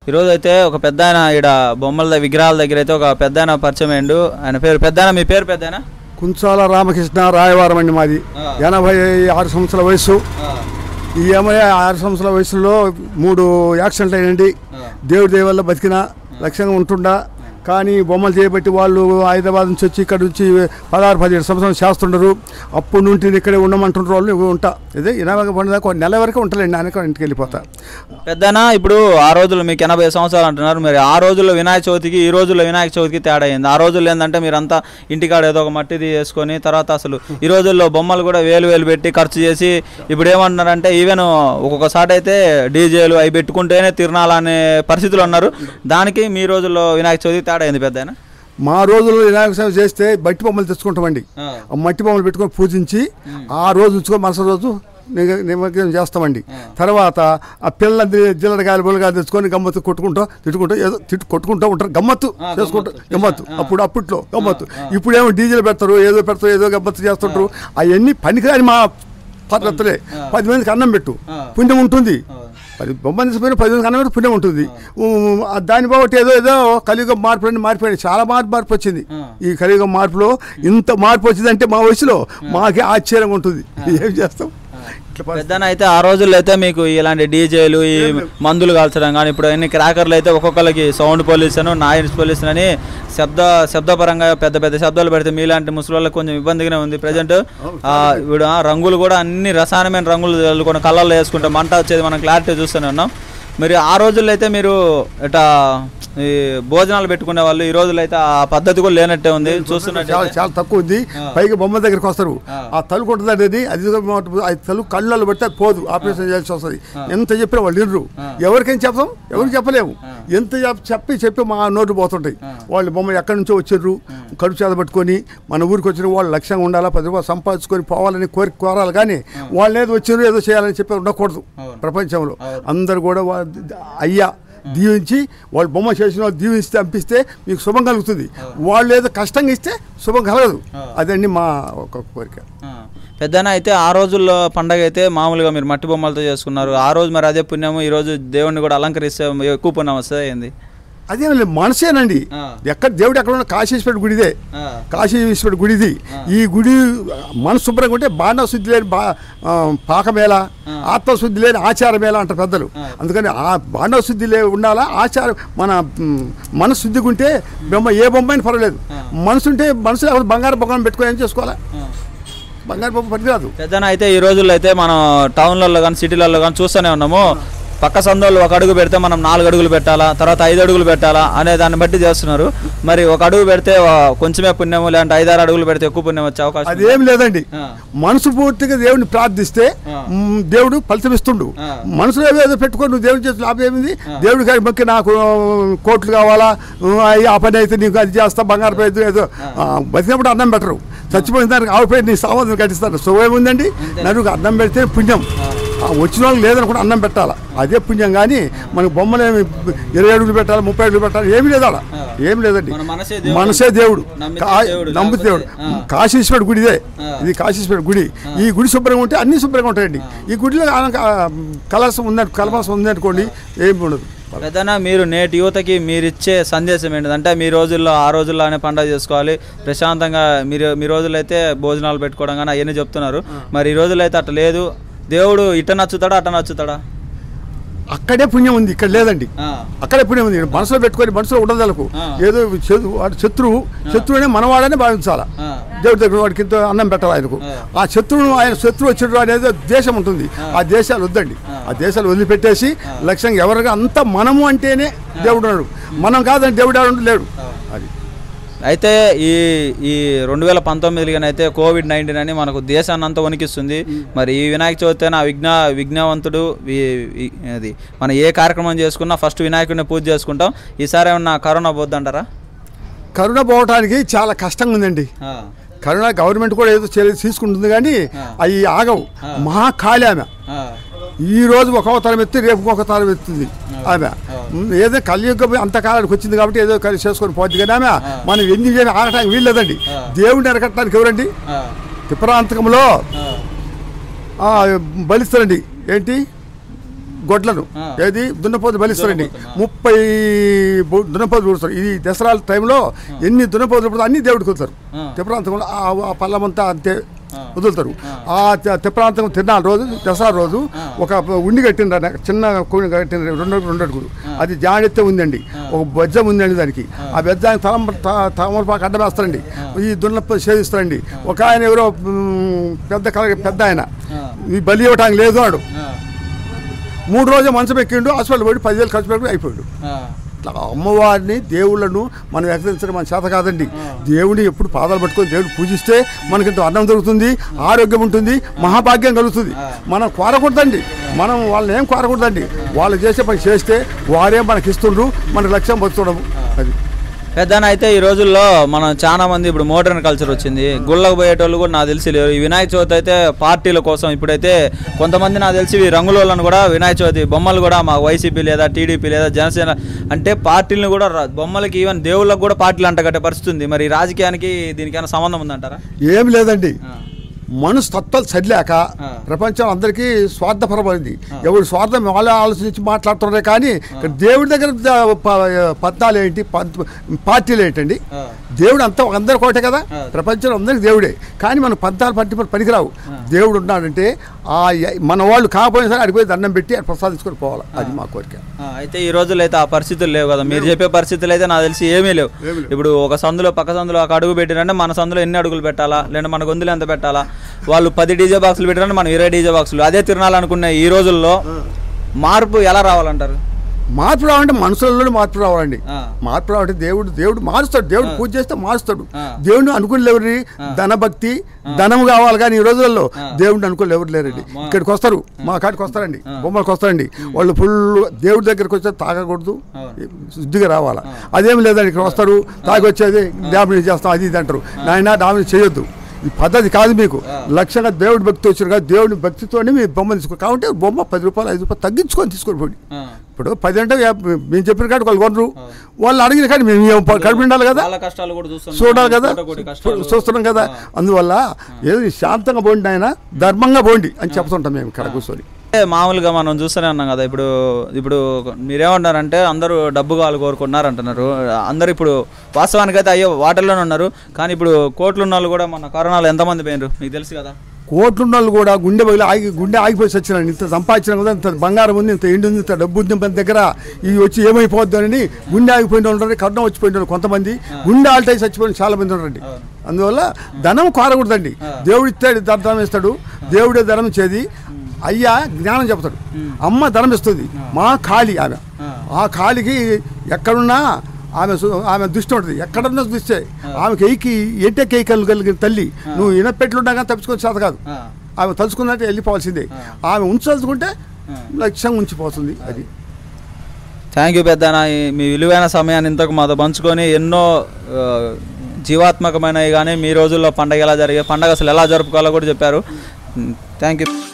ఈరోజు అయితే ఒక పెద్ద ఆయన ఈడ బొమ్మల ద- విగ్రహాల దగ్గర అయితే ఒక పెద్ద ఆయన పరిచయం అయ్యిండు ఆయన పేరు పెద్ద మీ పేరు పెద్ద కుంచాల రామకృష్ణ రాయవారం అండి మాది ఆ. ఎనభై ఆరు సంవత్సరాల వయసు ఈ ఎనభై ఆరు సంవత్సరాల వయసులో మూడు యాక్సిడెంట్లు అయినండి దేవుడి దయ వల్ల బతికిన లక్ష్యంగా ఉంటుండా కానీ బొమ్మలు చేయబట్టి వాళ్ళు హైదరాబాద్ నుంచి వచ్చి ఇక్కడ నుంచి పదహారు పదిహేడు సంవత్సరాలు చేస్తుండరు అప్పుడు నుండి నేను ఇక్కడే ఉండమంటుండ్రు వాళ్ళు ఇవి ఉంటా ఇదే ఎనభై పండుగ నెల వరకు ఉంటానండి నాన్న ఇంటికి వెళ్ళిపోతా పెద్దనా ఇప్పుడు ఆ రోజుల్లో మీకు ఎనభై సంవత్సరాలు అంటున్నారు మరి ఆ రోజుల్లో వినాయక చవితికి ఈ రోజుల్లో వినాయక చవితికి తేడా అయింది ఆ రోజుల్లో ఏంటంటే మీరంతా ఇంటికాడ ఏదో ఒక మట్టిది వేసుకొని తర్వాత అసలు ఈ రోజుల్లో బొమ్మలు కూడా వేలు వేలు పెట్టి ఖర్చు చేసి ఇప్పుడు ఏమంటున్నారంటే ఈవెన్ ఒక్కొక్కసారి అయితే డీజేలు అవి పెట్టుకుంటేనే తిరణాలనే పరిస్థితులు ఉన్నారు దానికి మీ రోజుల్లో వినాయక చవితికి తేడా అయింది పెద్ద మా రోజుల్లో వినాయక సేవ చేస్తే మట్టి బొమ్మలు తెచ్చుకుంటామండి ఆ మట్టి బొమ్మలు పెట్టుకొని పూజించి ఆ రోజు ఉంచుకొని మరుసటి రోజు నిగ- నిమజ్జనం చేస్తామండి తర్వాత ఆ పిల్లల జిల్లడగాయలు బుల్లగాయలు తెచ్చుకొని గమ్మత్తు కొట్టుకుంటూ తిట్టుకుంటూ ఏదో తిట్టు కొట్టుకుంటూ ఉంటారు గమ్మత్తు ఆ, చేసుకుంటూ గమ్మత్తు. గమ్మత్తు ఆ. అప్పుడు అప్పట్లో గమ్మత్తు ఇప్పుడేమో డీజిల్ పెడతారు ఏదో పెడతారు ఏదో గమ్మత్తు చేస్తుంటారు అవన్నీ పనికిరాని మా పద్ధతులే పది మందికి అన్నం పెట్టు ఆ. పుణ్యం ఉంటుంది పది బొమ్మ తీసుకుపోయిన పది మందికి అన్నం పెట్టు పుణ్యం ఉంటుంది ఉమ్, ఆ దాని బాబట్టి ఏదో ఏదో కలియుగ మార్పు అని మారిపోయింది చాలా మార్పు మార్పు వచ్చింది ఆ. ఈ కలియుగ మార్పులో ఇంత మార్పు వచ్చిందంటే మా వయసులో మాకే ఆశ్చర్యంగా ఉంటుంది ఏం చేస్తాం ఇట్లా పరిస్థితి. పెద్దన అయితే ఆ రోజుల్లో అయితే మీకు ఇలాంటి డీజేలు ఈ మందులు కాల్చడం కానీ ఇప్పుడు ఎన్ని క్రాకర్లు అయితే ఒక్కొక్కరికి సౌండ్ పొల్యూషన్ నాయిస్ పొల్యూషన్ అని శబ్ద శబ్దపరంగా పెద్ద పెద్ద శబ్దాలు పెడితే మీలాంటి ముసలి కొంచెం ఇబ్బందిగానే ఉంది ప్రజెంట్ ఇప్పుడు ఆ రంగులు కూడా అన్ని రసాయనమైన రంగులు చల్లుకొని కళ్ళల్లో వేసుకుంటే మంట వచ్చేది మనం క్లారిటీ చూస్తూనే ఉన్నాం మరి ఆ రోజుల్లో అయితే మీరు ఇట్లా ఈ భోజనాలు పెట్టుకునే వాళ్ళు ఈ రోజుల్లో అయితే ఆ పద్ధతి కూడా లేనట్టే ఉంది చాలా చూస్తున్నట్టు చాలా తక్కువ ఉంది ఆ. పైగా బొమ్మ దగ్గరికి వస్తారు ఆ. ఆ తలుపు ఉంటుంది అనేది అది అది తలుపు కళ్ళల్లో పెడితే అది పోదు ఆపరేషన్ చేయాల్సి వస్తుంది ఎంత చెప్పినా వాళ్ళు వినరు ఆ. ఎవరికైనా చెప్తాం ఎవరికి చెప్పలేము ఆ. ఎంత చెప్- చెప్పి చెప్పి మా నోటు పోతుంటాయి వాళ్ళు బొమ్మ ఎక్కడి నుంచో వచ్చిర్రు కడుపు చేత పట్టుకొని మన ఊరికి వచ్చిన వాళ్ళు లక్ష్యంగా ఉండాలా పది రూపాయలు సంపాదించుకొని పోవాలని కోరిక కోరాలి కానీ వాళ్ళు ఏదో వచ్చిర్రు ఏదో చేయాలని చెప్పి ఉండకూడదు అవును. ప్రపంచంలో అవును. అందరు కూడా వా- అయ్యా దీవించి వాళ్ళు బొమ్మ చేసిన వాళ్ళు దీవించి పంపిస్తే మీకు శుభం కలుగుతుంది వాళ్ళు ఏదో కష్టంగా ఇస్తే శుభం కలగదు అవును. అదండి మా ఒక కోరిక పెద్దన అయితే ఆ రోజుల్లో పండగ అయితే మామూలుగా మీరు మట్టి బొమ్మలతో చేసుకున్నారు ఆ రోజు మరి అదే పుణ్యము ఈ రోజు దేవుణ్ణి కూడా అలంకరిస్తే ఎక్కువ పుణ్యం వస్తుంది ఏంది అదే మనసేనండి ఆ. ఎక్కడ దేవుడు ఎక్కడ ఉన్న కాశీశ్వరుడు గుడిదే ఆ. కాశీశ్వరుడు గుడిది ఈ గుడి మనసు శుభ్రంగా ఉంటే బాణ శుద్ధి లేని బా ఆ, పాకమేళ ఆత్మశుద్ధి లేని ఆచారమేళ అంటారు పెద్దలు అందుకని ఆ బాణ శుద్ధి లే ఉండాలా ఆచారం మన మ్, మనసు శుద్ధిగా ఉంటే బొమ్మ ఏ బొమ్మ అయినా పర్వాలేదు మనసు ఉంటే మనసు లేకపోతే బంగారు బొమ్మను పెట్టుకొని ఏం చేసుకోవాలా బంగారు బొమ్మ పనికిరాదు పెద్దన అయితే ఈ రోజుల్లో అయితే మనం టౌన్లలో కానీ సిటీలలో కానీ చూస్తూనే ఉన్నాము పక్క సందులో ఒక అడుగు పెడితే మనం నాలుగు అడుగులు పెట్టాలా తర్వాత ఐదు అడుగులు పెట్టాలా అనే దాన్ని బట్టి చేస్తున్నారు మరి ఒక అడుగు పెడితే ఆ, కొంచెమే పుణ్యము లేదంటే ఐదారు అడుగులు పెడితే ఎక్కువ పుణ్యం వచ్చే అవకాశం ఉంది. అదేం లేదండి ఆ. మనసు పూర్తిగా దేవుడిని ప్రార్థిస్తే ఆ. మ్, దేవుడు ఫలితమిస్తుండు ఆ. మనసులో ఏదో ఏదో పెట్టుకొని నువ్వు దేవుడి చేసి లాభం ఏమింది దేవుడి గారి మొక్కి నాకు ఆ, కోట్లు కావాలా ఆ, అయ్యి ఆ పని అయితే నీకు అది చేస్తా బంగారు పేరు ఏదో ఆ, బతికినప్పుడు అన్నం పెట్టరు చచ్చిపోయిన దానికి ఆవుపై నీ సామాన్లు కట్టిస్తారు సో ఏముందండి నన్ను అన్నం పెడితే పుణ్యం ఆ వచ్చిన వాళ్ళకి లేదనుకుంటే అన్నం పెట్టాలా అదే పుణ్యం కానీ మనకు బొమ్మలు ఏమి ఇరవై అడుగులు పెట్టాలి ముప్పై అడుగులు పెట్టాలి ఏమీ లేదు ఆడ ఏమి లేదండి మన మనసే దేవుడు. మనసే దేవుడు నమ్మితే కా- దేవుడు, నమ్మితే దేవుడు లేకపోతే- ఆ. కాశీశ్వరుడు గుడి ఇదే ఆ. ఇది కాశీశ్వరుడు గుడి ఈ గుడి శుభ్రంగా ఉంటే అన్ని శుభ్రంగా ఉంటాయండి ఈ గుడిలో ఆ- కలసం ఉందంటే కలమాసం ఉందనుకోండి ఏమి ఉండదు పెద్దనా మీరు నేటి యువతకి మీరు ఇచ్చే సందేశం ఏంటంటే మీ రోజుల్లో ఆ రోజుల్లోనే పండుగ చేసుకోవాలి ప్రశాంతంగా మీరు మీ రోజుల్లో అయితే భోజనాలు పెట్టుకోవడం కానీ అవన్నీ చెప్తున్నారు మరి ఈ రోజుల్లో అయితే అట్లా లేదు దేవుడు ఇట నచ్చుతాడా అట్ట నచ్చుతాడా అక్కడే పుణ్యం ఉంది ఇక్కడ లేదండి ఆ, అక్కడే పుణ్యం ఉంది మనసులో పెట్టుకొని మనసులో ఉండదలకు ఆ. ఏదో శత్రు- వాడు శత్రువు శత్రువునే మనవాడనే భావించాలా ఆ, దేవుడి దగ్గర వాడికి ఇంత అన్నం పెట్టాలి ఆయనకు ఆ. ఆ శత్రువును ఆయన శత్రువు వచ్చాడు అనేది దేశం ఉంటుంది ఆ దేశాలు వద్దండి ఆ దేశాలు వదిలిపెట్టేసి లక్ష్యంగా ఎవరిగా అంత మనము అంటేనే దేవుడు ఉన్నాడు మనం కాదంటే దేవుడు ఎవడు లేడు అది అయితే ఈ ఈ రెండు వేల పంతొమ్మిదిలోనైతే కోవిడ్ నైన్టీన్ అని మనకు దేశాన్ని అంతా వణికిస్తుంది మరి ఈ వినాయక చవితి అయినా విఘ్న విఘ్నవంతుడు వి- వి- అది మనం ఏ కార్యక్రమం చేసుకున్నా ఫస్ట్ వినాయకుడిని పూజ చేసుకుంటాం ఈసారి ఏమన్నా కరోనా పోద్దంటారా కరోనా పోవటానికి చాలా కష్టంగా ఉందండి ఆ, కరోనా గవర్నమెంట్ కూడా ఏదో చర్య తీసుకుంటుంది కానీ అవి ఆగవు మహా ఖాళీ ఆమె ఆ, ఈ రోజు ఒక అవతారం ఎత్తి రేపు ఒక అవతారం ఎత్తుంది ఆమె ఉమ్, ఏదో కలియుగ అంతకాలానికి వచ్చింది కాబట్టి ఏదో కలిసి చేసుకొని పోద్ది కానీ ఆమె మనం ఎన్ని చేయని ఆగటానికి వీల్లేదండి దేవుడిని ఎరగటానికి ఎవరండి గొడ్లను ఆ. ఏది దున్నపోతు బలిస్తారండి దున్నపోతులు, ఆ. ముప్పై బు- దున్నపోతు పుడతారు ఇది దసరా టైంలో ఎన్ని దున్నపోతులు పుడతారు అన్ని దేవుడికి వదులుతారు ఆ. తెప్రాంతంలో ఆ ఆ పల్లమంతా అంతే ఆ. వదులుతారు ఆ. ఆ తె- తెప్రాంతం తిన్నాల రోజు దసరా రోజు ఆ. ఒక ఉండి కట్టిండ్రు చిన్న కూని కట్టిండ్రు రెండు రెండు అడుగులు అది జాడెత్తే ఉందండి ఒక బెజ్జం ఉందండి దానికి ఆ బెజ్జానికి తలం త- తమలపాకు అడ్డం వేస్తారండి ఈ దున్నప సేవిస్తారండి ఒక ఆయన ఎవరో మ్, పెద్ద కల పెద్ద ఆయన ఆ. ఈ బలి ఇవ్వటానికి లేదు వాడు ఆ, మూడు రోజులు మంచం ఎక్కిండు హాస్పిటల్ పోయి పదివేలు ఖర్చు పెట్టి అయిపోయాడు ఆ, ఇట్లా అమ్మవారిని దేవుళ్ళను మనం ఎక్కించడం మన చేత కాదండి దేవుని ఎప్పుడు పాదాలు పట్టుకొని దేవుడు పూజిస్తే మనకి ఇంత అన్నం దొరుకుతుంది ఆరోగ్యం ఉంటుంది మహాభాగ్యం కలుగుతుంది మనం కోరకూడదండి మనం వాళ్ళని ఏం కోరకూడదండి వాళ్ళు చేసే పని చేస్తే వారే మనకి ఇస్తుండ్రు మన లక్ష్యం బతుకోవడం అది పెద్దన అయితే ఈ రోజుల్లో మనం చాలా మంది ఇప్పుడు మోడర్న్ కల్చర్ వచ్చింది గుళ్ళకు పోయేటోళ్ళు కూడా నాకు తెలిసి లేరు ఈ వినాయక చవితి అయితే పార్టీల కోసం ఇప్పుడైతే కొంతమంది నాకు తెలిసి ఈ రంగుల వాళ్ళని కూడా వినాయక చవితి బొమ్మలు కూడా మా వైసీపీ లేదా టీడీపీ లేదా జనసేన అంటే పార్టీలను కూడా రా- బొమ్మలకి ఈవెన్ దేవుళ్ళకి కూడా పార్టీలు అంటగట్టే పరిస్థితి ఉంది మరి ఈ రాజకీయానికి దీనికైనా సంబంధం ఉందంటారా ఏమి లేదండి ఆ, మనసు తత్వాలు చదిలేక ఆ. ప్రపంచం అందరికీ స్వార్థపరమైంది ఎవరు స్వార్థం వాళ్ళే ఆలోచించి మాట్లాడుతున్నారే కానీ ఇక్కడ దేవుడి దగ్గర ద- ప- పద్నాలు ఏంటి పంత్- పార్టీలు ఏంటండి ఆ, దేవుడు అంతా అందరు కోటే కదా ఆ. ప్రపంచంలో అందరికి దేవుడే కానీ మనం పంతాలు పట్టి మరి పనికిరావు దేవుడు ఉన్నాడంటే ఆ య- మన వాళ్ళు కాకపోయినా సరే అడిగిపోయి దండం పెట్టి అది ప్రసాదించుకొని పోవాలి అది మా కోరిక ఆ, అయితే ఈ రోజుల్లో అయితే ఆ పరిస్థితులు లేవు కదా మీరు చెప్పే పరిస్థితులు అయితే నాకు తెలిసి ఏమీ లేవు ఏమీ లేవు. ఇప్పుడు ఒక సందులో పక్క సందులో ఒక అడుగు పెట్టినంటే మన సందులో ఎన్ని అడుగులు పెట్టాలా లేదా మన గొంతులు ఎంత పెట్టాలా వాళ్ళు పది డీజే బాక్సులు పెట్టినంటే మనం ఇరవై డీజే బాక్సులు అదే తిరణాలనుకునే ఈ రోజుల్లో మార్పు ఎలా రావాలంటారు మార్పు రావాలంటే మనుషులలో మార్పు రావాలండి ఆ. మార్పు రావాలంటే దేవుడు దేవుడు మారుస్తాడు దేవుడు పూజ చేస్తే మారుస్తాడు ఆ. దేవుడిని అనుకుని ఎవరి ధనభక్తి ధనం కావాలి కానీ ఈ రోజుల్లో దేవుడిని అనుకుని ఎవరు లేరండి మా- ఇక్కడికి వస్తారు మా కాడికి వస్తారండి బొమ్మలకు వస్తారండి వాళ్ళు ఫుల్ దేవుడి దగ్గరికి వచ్చి తాగకూడదు అవును. శుద్ధిగా రావాలా అదేం లేదండి ఇక్కడ వస్తారు తాగి వచ్చేది డామినేట్ చేస్తాం అది ఇది అంటారు నాయన డామినేట్ చేయొద్దు ఈ పద్ధతి కాదు మీకు లక్ష్యంగా దేవుడి భక్తి వచ్చారు కదా దేవుడి భక్తితోనే మీ బొమ్మ తీసుకో కాబట్టి బొమ్మ పది రూపాయలు ఐదు రూపాయలు తగ్గించుకొని తీసుకొని పోండి ఆ, ఇప్పుడు పది అంటే యా- మేము చెప్పిన కాడికి వాళ్ళు కొనరు వాళ్ళు అడిగిన కానీ మేము ఏం ప- కడుపు ఉండాలి కదా వాళ్ళ కష్టాలు కూడా చూస్తున్నాం చూడాలి కదా పూటకోటి కష్టాలు. చూస్తున్నాం కదా అందువల్ల ఏది శాంతంగా పోండి ఆయన ధర్మంగా పోండి అని చెప్తుంటాం మేము ఇక్కడ కూర్చొని అంటే మామూలుగా మనం చూస్తూనే ఉన్నాం కదా ఇప్పుడు ఇప్పుడు మీరేమంటారంటే అందరూ డబ్బు కావాలి కోరుకుంటున్నారు అంటున్నారు అందరూ ఇప్పుడు వాస్తవానికి అయితే అయ్యో వాటర్లోనే ఉన్నారు కానీ ఇప్పుడు కోట్లు ఉన్న వాళ్ళు కూడా మన కరోనాలో ఎంతమంది పోయినారు మీకు తెలుసు కదా కోట్లున్న వాళ్ళు కూడా గుండె పగిలి ఆగి గుండె ఆగిపోయి వచ్చినాడు ఇంత సంపాదించిన కదా ఇంత బంగారం ఉంది ఇంత ఎండు ఉంది ఇంత డబ్బు ఉంది మన దగ్గర ఇది వచ్చి ఏమైపోద్దు అని గుండె ఆగిపోయిన వాళ్ళు ఉన్నారు కర్ణం వచ్చిపోయిన వాళ్ళు కొంతమంది గుండె ఆల్టై చచ్చిపోయిన చాలా మంది ఉన్నారండి అందువల్ల ధనం కోరకూడదండి దేవుడు ఇస్తాడు ధ- ధనం ఇస్తాడు దేవుడే ధనం ఇచ్చేది అయ్యా జ్ఞానం చెప్తాడు అమ్మ ధనం ఇస్తుంది మా ఖాళీ ఆమె ఆ ఖాళీకి ఎక్కడున్నా ఆమె సు- ఆమె దృష్టి ఉంటుంది ఎక్కడన్నా దృష్టి ఆమెకి ఎయికి ఏంటే కేకలు కలిగిన తల్లి నువ్వు ఇనపెట్లున్నా కానీ తప్పించుకొని చేత కాదు ఆ, ఆమె తలుచుకున్నట్టు వెళ్ళిపోవాల్సిందే ఆమె ఉంచదలుచుకుంటే లక్ష్యం ఉంచిపోతుంది అది థ్యాంక్ యూ పెద్దనా ఈ- మీ విలువైన సమయాన్ని ఇంతకు మాతో పంచుకొని ఎన్నో ఆ, జీవాత్మకమైనవి కానీ మీ రోజుల్లో పండగ ఎలా జరిగే పండగ అసలు ఎలా జరుపుకోవాలో కూడా చెప్పారు థ్యాంక్ యూ